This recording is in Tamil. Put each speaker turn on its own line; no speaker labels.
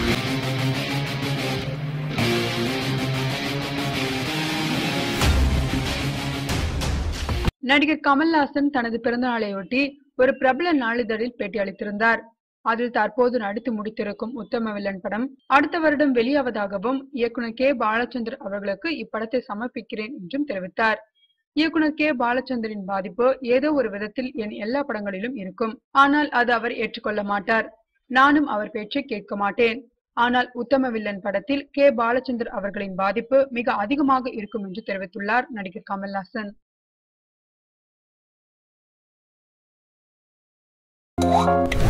நடிகர் கமல்ஹாசன் தனது பிறந்தநாளையொட்டி ஒரு பிரபல நாளிதழில் பேட்டியளித்திருந்தார் அதில் தற்போது நடித்து முடித்திருக்கும் உத்தம வில்லன் படம் அடுத்த வருடம் வெளியாவதாகவும் இயக்குனர் கே பாலச்சந்தர் அவர்களுக்கு இப்படத்தை சமர்ப்பிக்கிறேன் என்றும் தெரிவித்தார் இயக்குனர் கே பாலச்சந்தரின் பாதிப்பு ஏதோ ஒரு விதத்தில் என் எல்லா படங்களிலும் இருக்கும் ஆனால் அது அவர் ஏற்றுக்கொள்ள மாட்டார் நானும் அவர் பேச்சை கேட்க மாட்டேன் ஆனால் உத்தம வில்லன் படத்தில் கே பாலச்சந்தர் அவர்களின் பாதிப்பு மிக அதிகமாக இருக்கும் என்று தெரிவித்துள்ளார் நடிகர் கமல்ஹாசன்
you